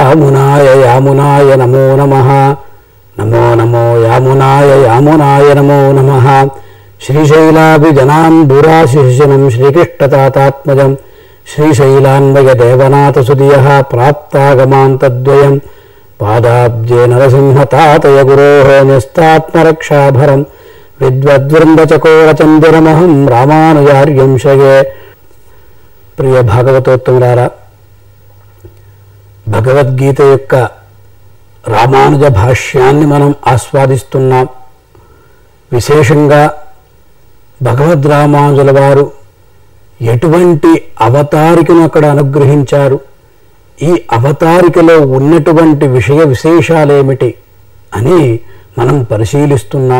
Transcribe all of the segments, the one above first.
యామునాయ యామునాయ నమో నమ నమో నమో యామునాయ యామునాయ నమో నమ శ్రీశైలాభిజనాంబురాశిశనం శ్రీకృష్ణతాతాత్మజం శ్రీశైలాన్వయ దేవనాథసుదియ ప్రాప్తాగమాంతద్వయం పాదాబ్జే నరసింహతాతయ గురో న్యస్తాత్మరక్షాభరం విద్వద్వృందచకోరచందరమహం రామానుజార్యం శయే ప్రియ భాగవతోత్తములారా భగవద్గీత యొక్క రామానుజ భాష్యాన్ని మనం ఆస్వాదిస్తున్నాం విశేషంగా భగవద్ రామానుజుల వారు ఎటువంటి అవతారికను అక్కడ అనుగ్రహించారు ఈ అవతారికలో ఉన్నటువంటి విషయ విశేషాలేమిటి అని మనం పరిశీలిస్తున్నాం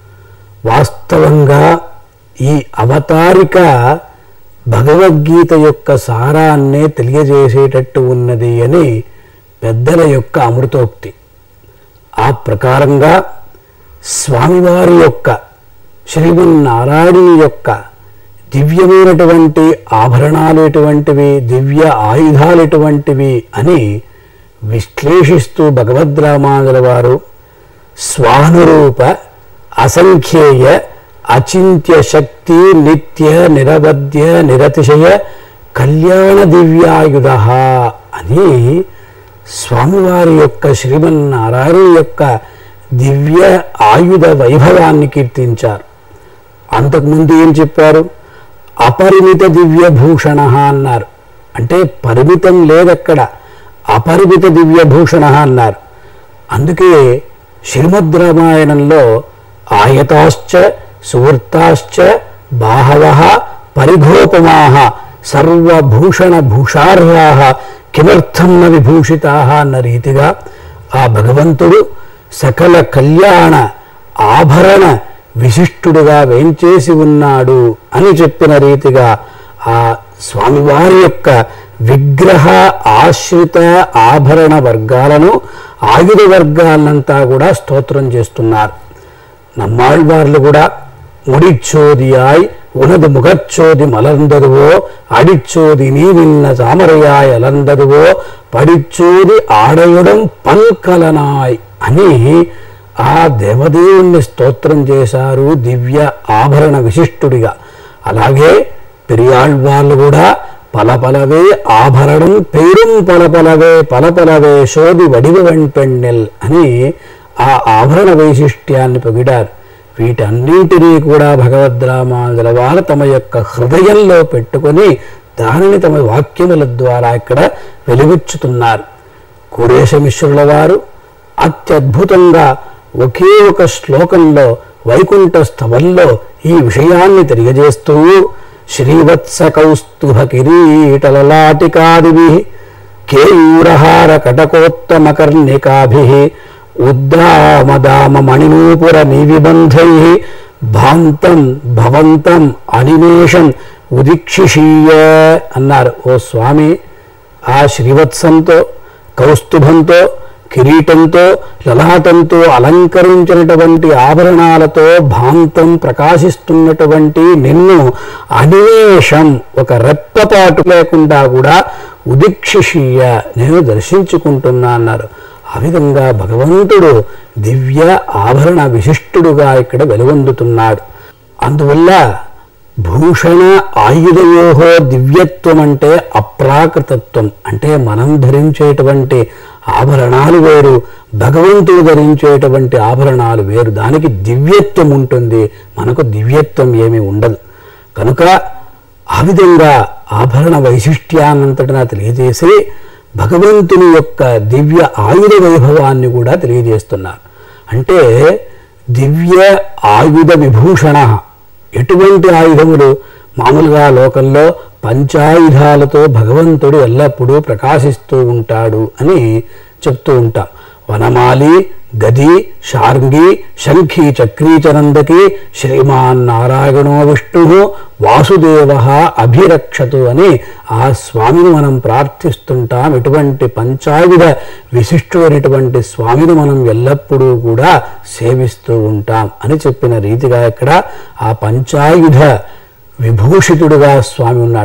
వాస్తవంగా ఈ అవతారిక భగవద్గీత యొక్క సారాన్నే తెలియజేసేటట్టు ఉన్నది అని పెద్దల యొక్క అమృతోక్తి ఆ ప్రకారంగా స్వామివారి యొక్క శ్రీమన్నారాయణుని యొక్క దివ్యమైనటువంటి ఆభరణాలు ఎటువంటివి దివ్య ఆయుధాలు ఎటువంటివి అని విశ్లేషిస్తూ భగవద్ రామానుజుల వారు స్వానురూప అసంఖ్యేయ అచింత్య శక్తి నిత్య నిరవధ్య నిరతిశయ కళ్యాణ దివ్యాయుధ అని స్వామివారి యొక్క శ్రీమన్నారాయణ యొక్క దివ్య ఆయుధ వైభవాన్ని కీర్తించారు అంతకుముందు ఏం చెప్పారు అపరిమిత దివ్య భూషణ అన్నారు అంటే పరిమితం లేదక్కడ అపరిమిత దివ్య భూషణ అన్నారు అందుకే శ్రీమద్ రామాయణంలో ఆయతాశ్చ సువృత్తాశ్చ బాహవ పరిఘోపమా సర్వభూషణ భూషార్హా కిమర్థం న విభూషితా అన్న రీతిగా ఆ భగవంతుడు సకల కళ్యాణ ఆభరణ విశిష్టుడుగా వేంచేసి ఉన్నాడు అని చెప్పిన రీతిగా ఆ స్వామివారి యొక్క విగ్రహ ఆశ్రిత ఆభరణ వర్గాలను ఆయుధ వర్గాలంతా కూడా స్తోత్రం చేస్తున్నారు நம்மாழ்வார்లు కూడా முடிச்சோதியாய் உனது முகச்சோதி மலர்ந்ததுவோ அடிச்சோதி நீ நின்ன தாமரையாய் అలందదువో పడిచోది ఆడయుడం పల్కలనాయ్ అని ఆ దేవదేవుణ్ణి స్తోత్రం చేశారు దివ్య ఆభరణ విశిష్టుడిగా అలాగే పెరియాళ్వాళ్ళు కూడా పలపలవే ఆభరణం పేరుం పలపలవే పలపలవే శోధి వడివ వెంపెన్నెల్ అని ఆ ఆభరణ వైశిష్ట్యాన్ని పొగిడారు వీటన్నింటినీ కూడా భగవద్రామానుజుల వారు తమ యొక్క హృదయంలో పెట్టుకొని దానిని తమ వాక్యముల ద్వారా ఇక్కడ వెలుగుచ్చుతున్నారు కురేశమిశ్రుల వారు అత్యద్భుతంగా ఒకే ఒక శ్లోకంలో వైకుంఠ స్థవంలో ఈ విషయాన్ని తెలియజేస్తూ శ్రీవత్స కౌస్తుభ కిరీటలలాటికాదిభి కేయూరహార కటకోత్తమకర్ణికాభి ఉద్దామదామ మణినూపుర నివిబంధై భాంతం భవంతం అనిమేషం ఉదిక్షిషీయ అన్నారు ఓ స్వామి ఆ శ్రీవత్సంతో కౌస్తుభంతో కిరీటంతో లలాటంతో అలంకరించినటువంటి ఆభరణాలతో భాంతం ప్రకాశిస్తున్నటువంటి నిన్ను అనివేశం ఒక రెప్పపాటు లేకుండా కూడా ఉదిక్షిషీయ నేను దర్శించుకుంటున్నా అన్నారు ఆ విధంగా భగవంతుడు దివ్య ఆభరణ విశిష్టుడుగా ఇక్కడ వెలుగొందుతున్నాడు అందువల్ల భూషణ ఆయుధయోహో దివ్యత్వం అంటే అప్రాకృతత్వం అంటే మనం ధరించేటువంటి ఆభరణాలు వేరు భగవంతుడు ధరించేటువంటి ఆభరణాలు వేరు దానికి దివ్యత్వం ఉంటుంది మనకు దివ్యత్వం ఏమీ ఉండదు కనుక ఆ విధంగా ఆభరణ వైశిష్ట్యాన్నంతటా తెలియజేసి భగవంతుని యొక్క దివ్య ఆయుధ వైభవాన్ని కూడా తెలియజేస్తున్నారు అంటే దివ్య ఆయుధ విభూషణ ఎటువంటి ఆయుధములు మామూలుగా లోకంలో పంచాయుధాలతో భగవంతుడు ఎల్లప్పుడూ ప్రకాశిస్తూ ఉంటాడు అని చెప్తూ ఉంటాం వనమాలి గది శార్ంగి శంఖి చక్రీచనందకి శ్రీమాన్ నారాయణో విష్ణు వాసుదేవ అభిరక్షతు అని ఆ స్వామిని మనం ప్రార్థిస్తుంటాం ఇటువంటి పంచాయుధ విశిష్టుడైనటువంటి స్వామిని మనం ఎల్లప్పుడూ కూడా సేవిస్తూ ఉంటాం అని చెప్పిన రీతిగా ఇక్కడ ఆ పంచాయుధ విభూషితుడుగా స్వామి ఉన్నాడు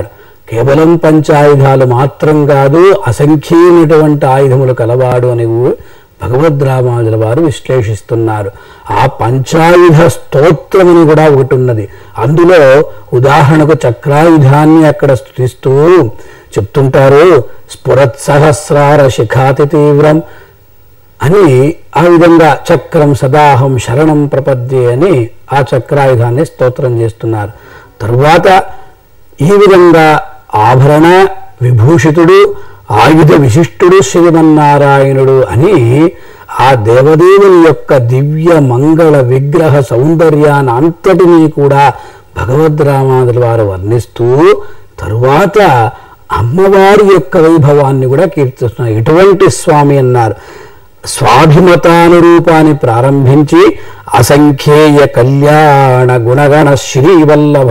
కేవలం పంచాయుధాలు మాత్రం కాదు అసంఖ్యమైనటువంటి ఆయుధములు కలవాడు అని భగవద్ రామానుజుల వారు విశ్లేషిస్తున్నారు ఆ పంచాయుధ స్తోత్రమని కూడా ఒకటి ఉన్నది అందులో ఉదాహరణకు చక్రాయుధాన్ని అక్కడ స్థుతిస్తూ చెప్తుంటారు స్ఫురత్సహస్రార శిఖాతి తీవ్రం అని ఆ విధంగా చక్రం సదాహం శరణం ప్రపద్యే అని ఆ చక్రాయుధాన్ని స్తోత్రం చేస్తున్నారు తరువాత ఈ విధంగా ఆభరణ విభూషితుడు ఆయుధ విశిష్టుడు శ్రీమన్నారాయణుడు అని ఆ దేవదేవుని యొక్క దివ్య మంగళ విగ్రహ సౌందర్యాన్ని అంతటినీ కూడా భగవద్ రామానుల వారు వర్ణిస్తూ తరువాత అమ్మవారి యొక్క వైభవాన్ని కూడా కీర్తిస్తున్నారు ఎటువంటి స్వామి అన్నారు స్వాభిమతానురూపాన్ని ప్రారంభించి అసంఖ్యేయ కళ్యాణ గుణగణ శ్రీవల్లభ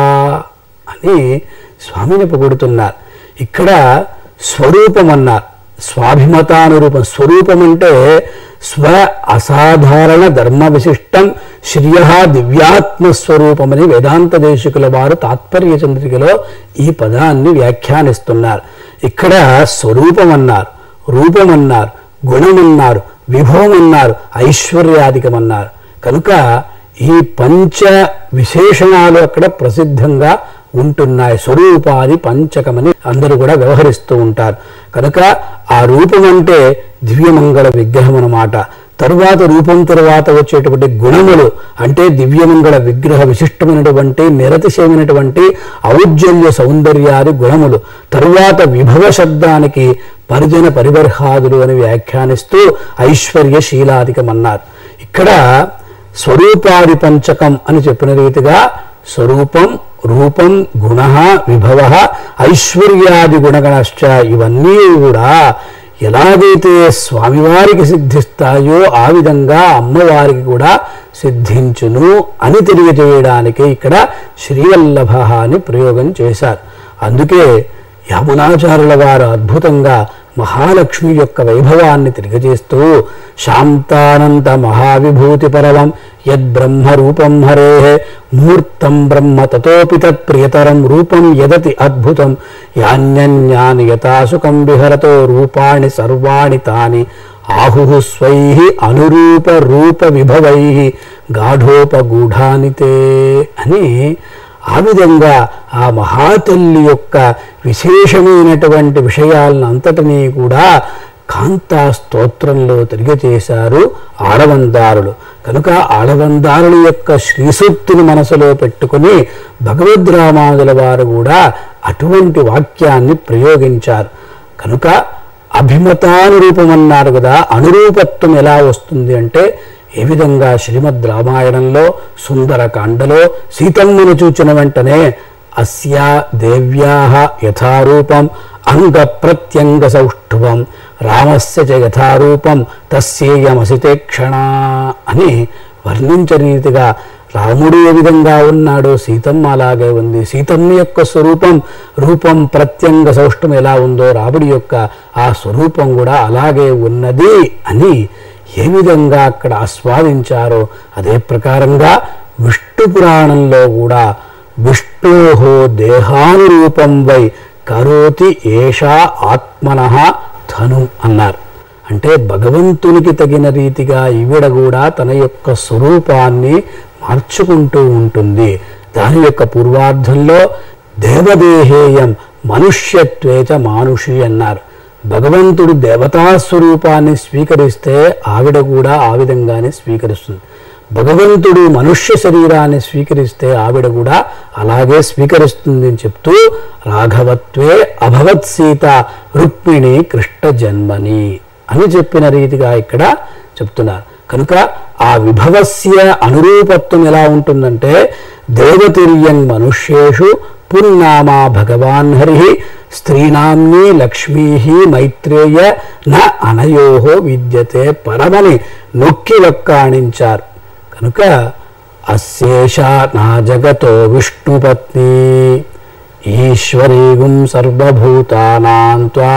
అని స్వామిని పొగుడుతున్నారు ఇక్కడ స్వరూపం అన్నారు స్వాభిమతానురూపం స్వరూపం అంటే స్వ అసాధారణ ధర్మ విశిష్టం శ్రియ దివ్యాత్మ స్వరూపమని వేదాంత దేశికుల వారు తాత్పర్య చంద్రికలో ఈ పదాన్ని వ్యాఖ్యానిస్తున్నారు ఇక్కడ స్వరూపం అన్నారు రూపం అన్నారు గుణమన్నారు విభవం అన్నారు ఐశ్వర్యాధికం అన్నారు కనుక ఈ పంచ విశేషణాలు అక్కడ ప్రసిద్ధంగా ఉంటున్నాయి స్వరూపాది పంచకమని అందరూ కూడా వ్యవహరిస్తూ ఉంటారు కనుక ఆ రూపం అంటే దివ్యమంగళ విగ్రహం అన్నమాట తరువాత రూపం తరువాత వచ్చేటువంటి గుణములు అంటే దివ్యమంగళ విగ్రహ విశిష్టమైనటువంటి నిరతిశయమైనటువంటి ఔజ్జల్య సౌందర్యాది గుణములు తరువాత విభవ శబ్దానికి పరిజన పరిబర్హాదులు అని వ్యాఖ్యానిస్తూ ఐశ్వర్యశీలాధికం అన్నారు ఇక్కడ స్వరూపాది పంచకం అని చెప్పిన రీతిగా స్వరూపం రూపం గుణ విభవ ఐశ్వర్యాది గుణగణశ్చ ఇవన్నీ కూడా ఎలాగైతే స్వామివారికి సిద్ధిస్తాయో ఆ విధంగా అమ్మవారికి కూడా సిద్ధించును అని తెలియజేయడానికి ఇక్కడ శ్రీవల్లభ అని ప్రయోగం చేశారు అందుకే యమునాచారుల వారు అద్భుతంగా మహాలక్ష్మి యొక్క వైభవాన్ని తెలియజేస్తూ శాంతానంత మహావిభూతి పరవం యద్బ్రహ్మ రూపం హరే మూర్తం బ్రహ్మ తతోపి తత్ ప్రియతరం రూపం యదతి అద్భుతం యాన్యన్యాని యథాసుకం విహరతో రూపాణి సర్వాణి తాని ఆహు స్వై అనురూప రూప విభవై గాఢోపగూఢానితే అని ఆ విధంగా ఆ మహాతల్లి యొక్క విశేషమైనటువంటి విషయాలను అంతటినీ కూడా కాంతా స్తోత్రంలో తెలియజేశారు ఆడవందారులు కనుక ఆడవందారుల యొక్క శ్రీసూక్తిని మనసులో పెట్టుకుని భగవద్ రామానుల వారు కూడా అటువంటి వాక్యాన్ని ప్రయోగించారు కనుక అభిమతానురూపం అన్నారు కదా అనురూపత్వం ఎలా వస్తుంది అంటే ఏ విధంగా శ్రీమద్ రామాయణంలో సుందరకాండలో సీతమ్మను చూచిన వెంటనే అస్యా దేవ్యా యథారూపం అంగ ప్రత్యంగ సౌష్ఠువం రామస్య చ యథారూపం తస్యేయమసితే క్షణ అని వర్ణించని రీతిగా రాముడు ఏ విధంగా ఉన్నాడో సీతమ్మ అలాగే ఉంది సీతమ్మ యొక్క స్వరూపం రూపం ప్రత్యంగ సౌష్ఠం ఎలా ఉందో రాముడి యొక్క ఆ స్వరూపం కూడా అలాగే ఉన్నది అని ఏ విధంగా అక్కడ ఆస్వాదించారో అదే ప్రకారంగా విష్ణు పురాణంలో కూడా విష్ణోహో దేహానురూపం వై కరోతి ఏషా ఆత్మన ధను అన్నారు అంటే భగవంతునికి తగిన రీతిగా ఈవిడ కూడా తన యొక్క స్వరూపాన్ని మార్చుకుంటూ ఉంటుంది దాని యొక్క పూర్వార్థంలో దేవదేహేయం మనుష్యత్వేచ మానుషి అన్నారు భగవంతుడు దేవతా స్వరూపాన్ని స్వీకరిస్తే ఆవిడ కూడా ఆ విధంగానే స్వీకరిస్తుంది భగవంతుడు మనుష్య శరీరాన్ని స్వీకరిస్తే ఆవిడ కూడా అలాగే స్వీకరిస్తుంది అని చెప్తూ రాఘవత్వే అభవత్ సీత రుక్మిణి కృష్ణ జన్మని అని చెప్పిన రీతిగా ఇక్కడ చెప్తున్నారు కనుక ఆ విభవస్య అనురూపత్వం ఎలా ఉంటుందంటే దేవతిర్యం మనుష్యేషు పున్నామా భగవాన్ హరి స్త్రీనామ్ని లక్ష్మీ మైత్రేయ న అనయోహో విద్యతే పరమని నొక్కి వక్కాణించారు కనుక అశేష నా జగతో విష్ణుపత్ని ఈశ్వరీగుం సర్వభూతానాం త్వా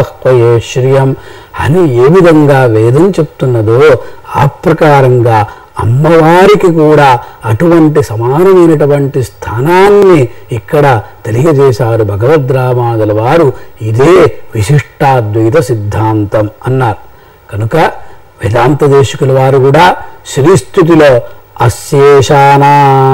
విహోపహ్వయే శ్రియం అని ఏ విధంగా వేదం చెప్తున్నదో ఆ ప్రకారంగా అమ్మవారికి కూడా అటువంటి సమానమైనటువంటి స్థానాన్ని ఇక్కడ తెలియజేశారు భగవద్రామాదుల వారు ఇదే విశిష్టాద్వైత సిద్ధాంతం అన్నారు కనుక వేదాంత దేశికుల వారు కూడా శ్రీస్థుతిలో అస్యేషానా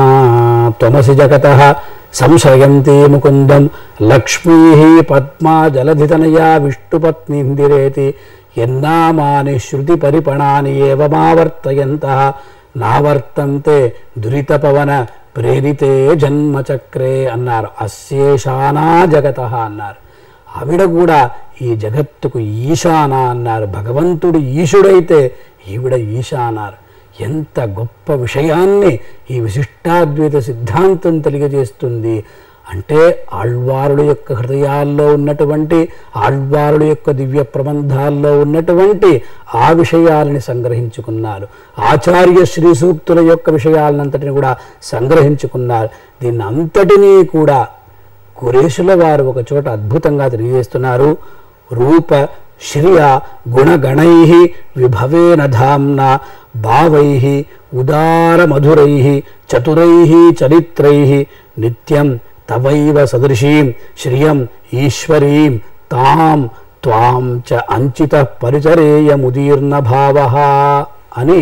త్వమసి జగత సంశయంతి ముకుందం లక్ష్మీ పద్మా జలధితనయా విష్ణుపత్నిందిరేతి ఎన్నామాని శృతి పరిపణాని ఏవమావర్తయంత నావర్తంతే దురితపవన ప్రేరితే జన్మచక్రే అన్నారు అస్యేషానా జగత అన్నారు ఆవిడ కూడా ఈ జగత్తుకు ఈశాన అన్నారు భగవంతుడు ఈశుడైతే ఈవిడ ఈశ అన్నారు ఎంత గొప్ప విషయాన్ని ఈ విశిష్టాద్వైత సిద్ధాంతం తెలియజేస్తుంది అంటే ఆళ్వారుల యొక్క హృదయాల్లో ఉన్నటువంటి ఆళ్వారుల యొక్క దివ్య ప్రబంధాల్లో ఉన్నటువంటి ఆ విషయాలని సంగ్రహించుకున్నారు ఆచార్య శ్రీ సూక్తుల యొక్క విషయాలనంతటిని కూడా సంగ్రహించుకున్నారు దీన్ని అంతటినీ కూడా కురేషుల వారు ఒక చోట అద్భుతంగా తెలియజేస్తున్నారు రూప శ్రియ గుణగణై విభవేన ధామ్న భావై ఉదార మధురై చతురై చరిత్రై నిత్యం తవైవ సదృశీం శ్రియం ఈశ్వరీం తాం త్వాం చ అంచిత పరిచరేయముదీర్ణ భావ అని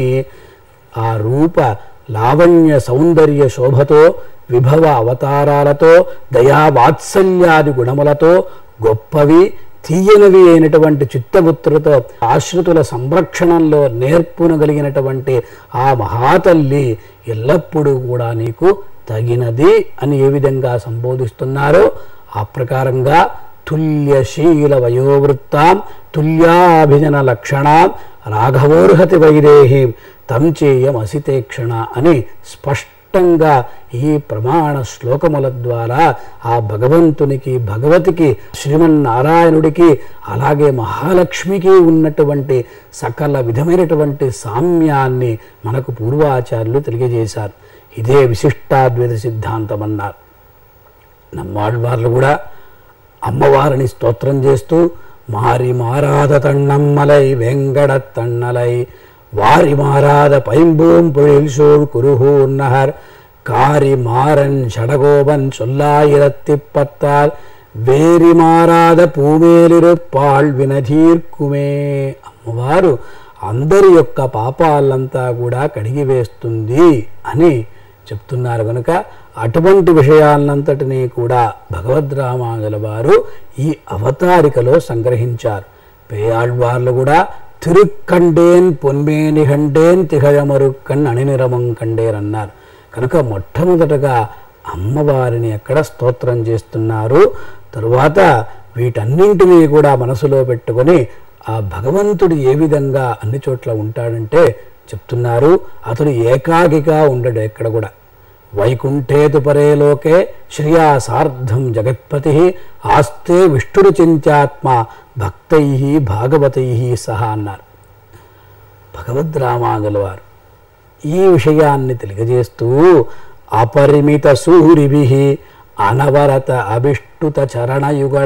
ఆ రూప లావణ్య సౌందర్య శోభతో విభవ అవతారాలతో దయా వాత్సల్యాది గుణములతో గొప్పవి తీయనివి అయినటువంటి చిత్తగుత్తులతో ఆశ్రితుల సంరక్షణంలో నేర్పునగలిగినటువంటి ఆ మహాతల్లి ఎల్లప్పుడూ కూడా నీకు తగినది అని ఏ విధంగా సంబోధిస్తున్నారో ఆ ప్రకారంగా తుల్యశీల వయోవృత్తాం తుల్యాభిజన లక్షణాం రాఘవోర్హతి వైదేహీం తం చేయం అసితేక్షణ అని స్పష్టంగా ఈ ప్రమాణ శ్లోకముల ద్వారా ఆ భగవంతునికి భగవతికి శ్రీమన్నారాయణుడికి అలాగే మహాలక్ష్మికి ఉన్నటువంటి సకల విధమైనటువంటి సామ్యాన్ని మనకు పూర్వాచార్యులు తెలియజేశారు ఇదే విశిష్టాద్వైత సిద్ధాంతం అన్నారు నమ్మాళ్ళవార్లు కూడా అమ్మవారిని స్తోత్రం చేస్తూ మారి మారాద తണ്ണమ్మలై వెంగడ తన్నలై వారి మారాద పైంబూం పొழிల్సూழ் குருகூர்நகர் காரி மாறன் சடகோபன் சொல்லாயிரத்திப்பத்தால் వేరి మారాద పూమేలిరుప్పాళ్ వినధీర్కుమే అమ్మవారు అందరి యొక్క పాపాలంతా కూడా కడిగి వేస్తుంది అని చెప్తున్నారు కనుక అటువంటి విషయాలంతటినీ కూడా భగవద్రామానుల వారు ఈ అవతారికలో సంగ్రహించారు పేయాళ్వార్లు కూడా తిరుక్కండేన్ పొన్మేని కండేన్ తిహయమరుక్కన్ అణినిరమం కండేన్ అన్నారు కనుక మొట్టమొదటగా అమ్మవారిని ఎక్కడ స్తోత్రం చేస్తున్నారు తరువాత వీటన్నింటినీ కూడా మనసులో పెట్టుకొని ఆ భగవంతుడు ఏ విధంగా అన్ని చోట్ల ఉంటాడంటే చెప్తున్నారు అతడు ఏకాకిగా ఉండడు ఎక్కడ కూడా వైకుంఠేతు పరే లోకే శ్రియా సార్ధం జగత్పతి ఆస్తే విష్ణుడు చింత్యాత్మ భక్తై భాగవతై సహా అన్నారు భగవద్రామానుల వారు ఈ విషయాన్ని తెలియజేస్తూ అపరిమిత సూరిభి అనవరత అభిష్టుత చరణయుగళ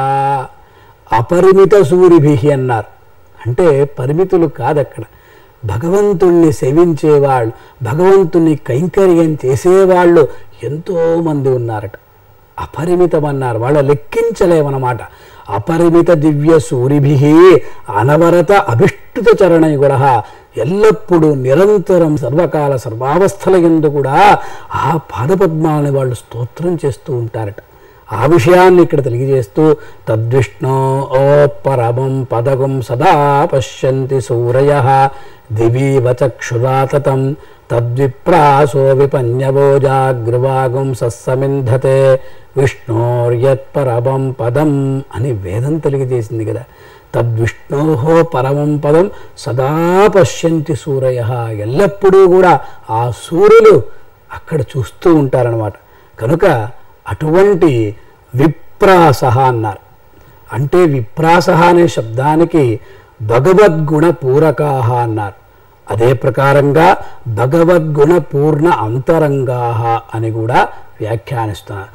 అపరిమిత సూరిభి అన్నారు అంటే పరిమితులు కాదక్కడ భగవంతుణ్ణి సేవించేవాళ్ళు భగవంతుణ్ణి కైంకర్యం చేసేవాళ్ళు ఎంతోమంది ఉన్నారట అపరిమితమన్నారు వాళ్ళ లెక్కించలేమన్నమాట అపరిమిత దివ్య సూరిభి అనవరత అభిష్టుత చరణయుగుడ ఎల్లప్పుడూ నిరంతరం సర్వకాల సర్వావస్థల ఎందు కూడా ఆ పాదపద్మాలని వాళ్ళు స్తోత్రం చేస్తూ ఉంటారట ఆ విషయాన్ని ఇక్కడ తెలియజేస్తూ తద్విష్ణో ఓ పరమం పదగం సదా పశ్యంతి సూరయ దివీవ చక్షురాతతం తద్విప్రాసో విపన్యవోజాగ్రవాగం సస్సమింధతే విష్ణోర్యత్పరమం పదం అని వేదం తెలియజేసింది కదా తద్విష్ణో పరమం పదం సదా పశ్యంతి సూరయ ఎల్లప్పుడూ కూడా ఆ సూర్యులు అక్కడ చూస్తూ ఉంటారనమాట కనుక అటువంటి విప్రాసహ అన్నారు అంటే విప్రాసహ అనే శబ్దానికి భగవద్గుణ పూరకాహ అన్నారు అదే ప్రకారంగా భగవద్గుణ పూర్ణ అంతరంగాహ అని కూడా వ్యాఖ్యానిస్తున్నారు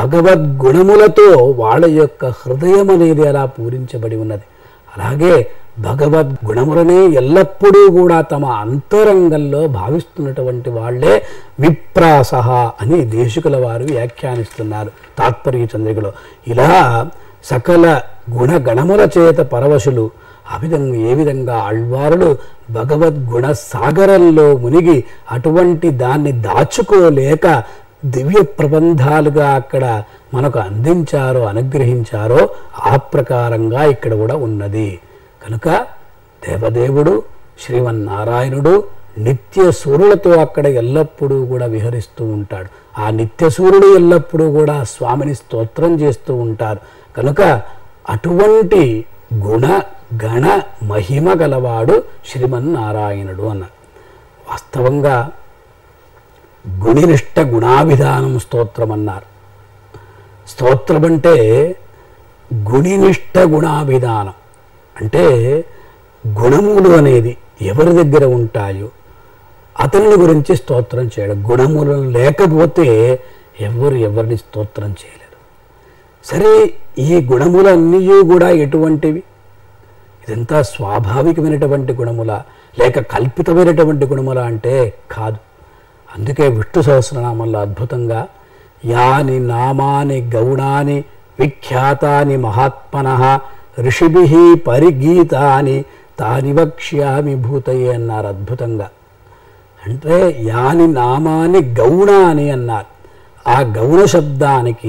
భగవద్గుణములతో వాళ్ళ యొక్క హృదయం అనేది అలా పూరించబడి ఉన్నది అలాగే భగవద్ గుణములనే ఎల్లప్పుడూ కూడా తమ అంతరంగంలో భావిస్తున్నటువంటి వాళ్ళే విప్రాసహ అని దేశికుల వారు వ్యాఖ్యానిస్తున్నారు తాత్పర్య చంద్రికలో ఇలా సకల గుణగణముల చేత పరవశులు ఆ విధంగా ఏ విధంగా ఆళ్వారులు భగవద్గుణ సాగరంలో మునిగి అటువంటి దాన్ని దాచుకోలేక దివ్య ప్రబంధాలుగా అక్కడ మనకు అందించారో అనుగ్రహించారో ఆ ప్రకారంగా ఇక్కడ కూడా ఉన్నది కనుక దేవదేవుడు శ్రీమన్నారాయణుడు నిత్య సూర్యులతో అక్కడ ఎల్లప్పుడూ కూడా విహరిస్తూ ఉంటాడు ఆ నిత్య సూర్యుడు ఎల్లప్పుడూ కూడా స్వామిని స్తోత్రం చేస్తూ ఉంటారు కనుక అటువంటి గుణ గణ మహిమ గలవాడు శ్రీమన్నారాయణుడు అన్నారు వాస్తవంగా గుణినిష్ట గుణాభిధానం స్తోత్రం అన్నారు స్తోత్రం అంటే గుణినిష్ట గుణాభిధానం అంటే గుణములు అనేది ఎవరి దగ్గర ఉంటాయో అతని గురించి స్తోత్రం చేయడం గుణములు లేకపోతే ఎవరు ఎవరిని స్తోత్రం చేయలేరు సరే ఈ గుణములన్నీ కూడా ఎటువంటివి ఇదంతా స్వాభావికమైనటువంటి గుణముల లేక కల్పితమైనటువంటి గుణముల అంటే కాదు అందుకే విష్ణు సహస్రనామంలో అద్భుతంగా యాని నామాని గౌణాని విఖ్యాతాని మహాత్మన ఋషిభి పరిగీతాని తాని వక్ష్యామి భూతయే అన్నారు అద్భుతంగా అంటే యాని నామాని గౌణాని అన్నారు ఆ గౌణ శబ్దానికి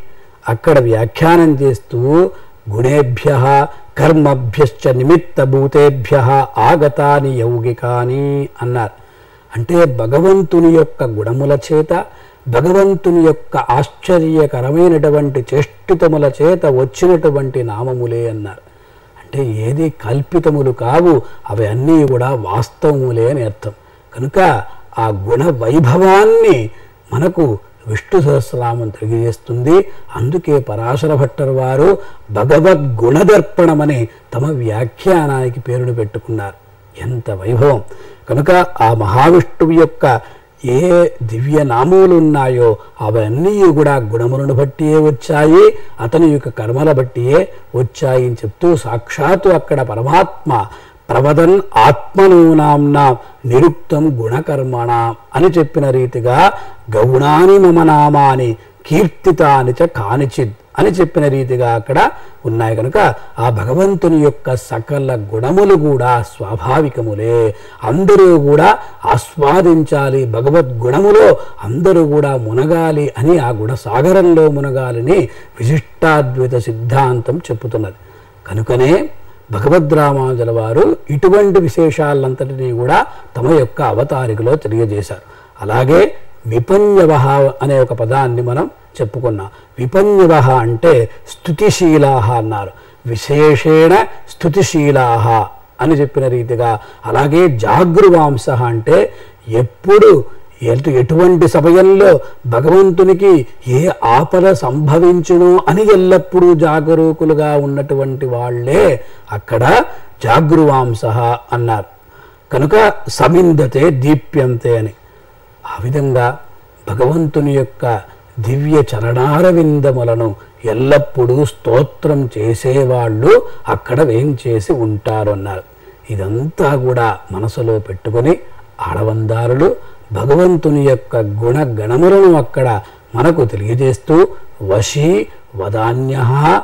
అక్కడ వ్యాఖ్యానం చేస్తూ గుణేభ్య కర్మభ్యశ్చ నిమిత్తభూతేభ్య ఆగతాని యౌగికాని అన్నారు అంటే భగవంతుని యొక్క గుణముల చేత భగవంతుని యొక్క ఆశ్చర్యకరమైనటువంటి చేష్టితముల చేత వచ్చినటువంటి నామములే అన్నారు అంటే ఏది కల్పితములు కావు అవి అన్నీ కూడా వాస్తవములే అని అర్థం కనుక ఆ గుణ వైభవాన్ని మనకు విష్ణు సహస్రనామం తెలియజేస్తుంది అందుకే పరాశర భట్టర్ వారు భగవద్ గుణదర్పణమని తమ వ్యాఖ్యానానికి పేరును పెట్టుకున్నారు ఎంత వైభవం కనుక ఆ మహావిష్ణువు యొక్క ఏ దివ్య నామములు ఉన్నాయో అవన్నీ కూడా గుణములను బట్టియే వచ్చాయి అతని యొక్క కర్మల బట్టియే వచ్చాయి అని చెప్తూ సాక్షాత్తు అక్కడ పరమాత్మ ప్రవదన్ ఆత్మనూనాంన నిరుక్తం గుణకర్మణ అని చెప్పిన రీతిగా గౌణాని మమ నామాని కీర్తితాని చ కానిచిద్ అని చెప్పిన రీతిగా అక్కడ ఉన్నాయి కనుక ఆ భగవంతుని యొక్క సకల గుణములు కూడా స్వాభావికములే అందరూ కూడా ఆస్వాదించాలి భగవద్గుణములో అందరూ కూడా మునగాలి అని ఆ గుణ సాగరంలో మునగాలని విశిష్టాద్వైత సిద్ధాంతం చెప్పుతున్నది కనుకనే భగవద్రామానుజుల వారు ఇటువంటి విశేషాలంతటినీ కూడా తమ యొక్క అవతారికలో తెలియజేశారు అలాగే విపన్యవహ అనే ఒక పదాన్ని మనం చెప్పుకున్నాం విపన్యవహ అంటే స్థుతిశీలాహ అన్నారు విశేషేణ స్థుతిశీలాహ అని చెప్పిన రీతిగా అలాగే జాగృవాంశ అంటే ఎప్పుడు ఎటు ఎటువంటి సమయంలో భగవంతునికి ఏ ఆపద సంభవించును అని ఎల్లప్పుడూ జాగరూకులుగా ఉన్నటువంటి వాళ్ళే అక్కడ జాగృవాంశ అన్నారు కనుక సమిందతే దీప్యంతే అని ఆ విధంగా భగవంతుని యొక్క దివ్య చరణారవిందములను ఎల్లప్పుడూ స్తోత్రం చేసేవాళ్ళు అక్కడ వేంచేసి ఉంటారు అన్నారు ఇదంతా కూడా మనసులో పెట్టుకొని ఆడవందారులు భగవంతుని యొక్క గుణ గణములను అక్కడ మనకు తెలియజేస్తూ వశీ వదాన్య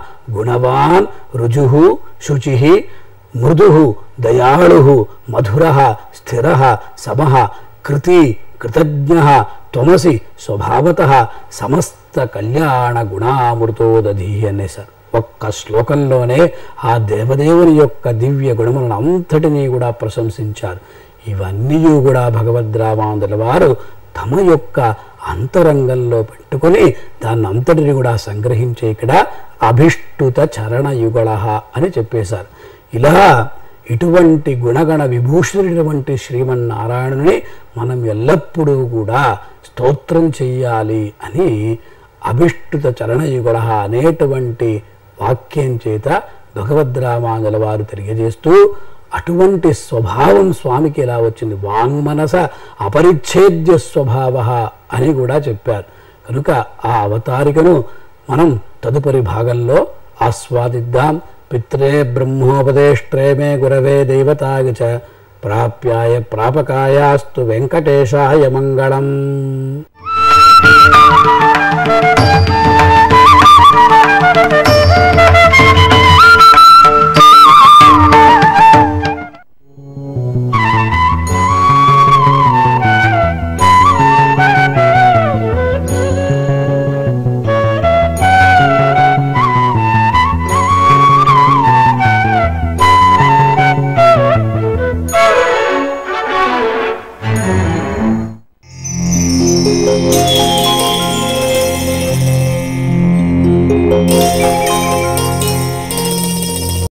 గుణవాన్ రుజు శుచి మృదు దయాళు మధుర స్థిర సమ కృతి కృతజ్ఞ త్వమసి స్వభావత సమస్త కళ్యాణ గుణామృతోదధి అనేసారు ఒక్క శ్లోకంలోనే ఆ దేవదేవుని యొక్క దివ్య గుణములను అంతటినీ కూడా ప్రశంసించారు ఇవన్నీ కూడా భగవద్రామాందుల వారు తమ యొక్క అంతరంగంలో పెట్టుకొని దాన్ని అంతటిని కూడా సంగ్రహించే ఇక్కడ అభిష్టుత చరణ యుగళ అని చెప్పేశారు ఇలా ఇటువంటి గుణగణ విభూషణుడటువంటి శ్రీమన్నారాయణుని మనం ఎల్లప్పుడూ కూడా స్తోత్రం చెయ్యాలి అని అభిష్టుత చరణయుగళ అనేటువంటి వాక్యం చేత భగవద్రామానుల వారు తెలియజేస్తూ అటువంటి స్వభావం స్వామికి ఎలా వచ్చింది వాంగ్మనస అపరిచ్ఛేద్య స్వభావ అని కూడా చెప్పారు కనుక ఆ అవతారికను మనం తదుపరి భాగంలో ఆస్వాదిద్దాం పిత్రే బ్రహ్మోపదేష్ట్రే మే గురవే దైవతాయ చ ప్రాప్యాయ ప్రాపకాయాస్తు వెంకటేశాయ మంగళం